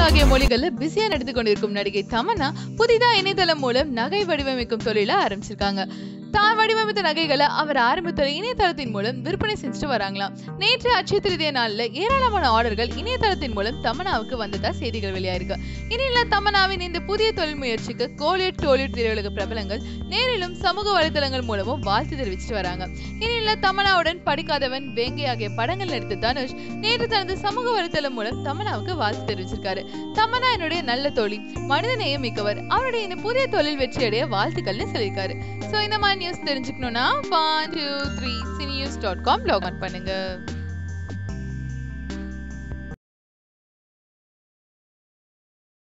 ஆகிய மொழிகள்ல பிஸியா நடித்து கொண்டிருக்கும் நடிகை தமன்னா புதிதா இணையதளம் மூலம் நகை வடிவமைக்கும் தொழில ஆரம்பிச்சிருக்காங்க தான் வடிவமைத்த நகைகளை அவர் ஆரம்பித்த இணையதளத்தின் மூலம் விற்பனை செஞ்சுட்டு வராங்களாம் நேற்று அட்சய திருதிய நாள்ல ஏராளமான ஆர்டர்கள் இணையதளத்தின் மூலம் தமன்னாவுக்கு வந்ததா செய்திகள் வெளியாயிருக்கு இனியில தமன்னாவின் இந்த புதிய தொழில் முயற்சிக்கு கோலிவுட் டோலிவுட் திரையுலக பிரபலங்கள் நேரிலும் சமூக வலைதளங்கள் மூலமும் வாழ்த்து தெரிவிச்சிட்டு வராங்க இனியில தமன்னாவுடன் படிக்காதவன் வேங்கை ஆகிய படங்கள் நடித்த தனுஷ் நேற்று தனது சமூக வலைதளம் மூலம் தமன்னாவுக்கு வாழ்த்து தெரிவிச்சிருக்காரு தமன்னா என்னுடைய நல்ல தோழி மனிதநேயம் மிக்கவர் அவருடைய இந்த புதிய தொழில் வெற்றியடைய வாழ்த்துக்கள்னு சொல்லியிருக்காரு ஸோ இந்த மாதிரி நியூஸ் தெரிஞ்சுக்கணும்னா one two three cinenews dot com log on பண்ணுங்க